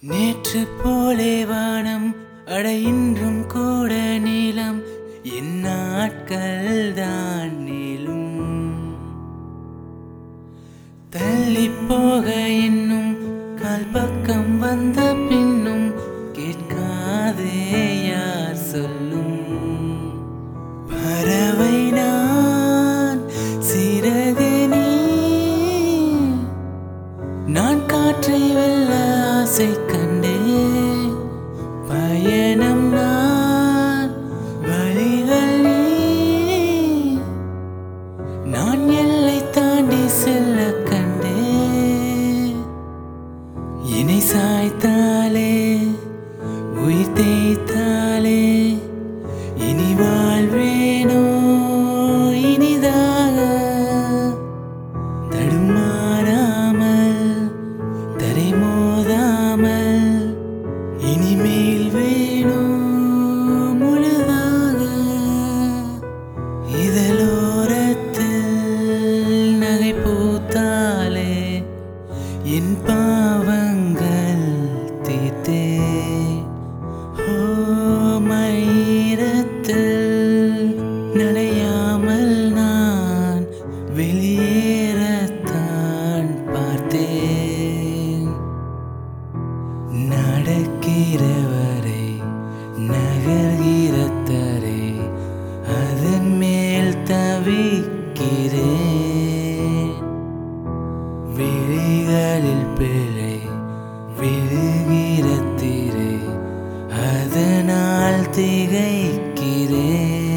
நேற்று போலே வானம் அட இன்றும் கூட நீளம் என் நாட்கள் தான் நீளும் தள்ளி போக இன்னும் கால் பக்கம் வந்த பின்னும் கேட்காதே யார் சொல்லும் பறவை நான் சிறகு நீ நான் காற்றை வெல்ல ஆசை கண்டேன் பயணம் நான் வழிகள் நீ நான் எல்லை தாண்டி செல்ல கண்டேன் இணை சாய்த்தாலே உயிர் தேய்த்தாலே இனி வாழ்வேனோ இனிதாக தடுமாறாமல் தரை மோதாமல் இனிமேல் வேணும் முழுதாக இதழோரத்தில் நகை பூத்தாலே என் பாவங்கள் தீர்த்தே ஓ மயிரத்தில் நனையாமல் நான் வெளியேறத்தான் பார்த்தேன் நடக்கிறவரை நகர்கிறத்தரை அதன் மேல் தவிக்கிறேன் விழிகளில் பிழை விழுகிற திரை அதனால் திகைக்கிறேன்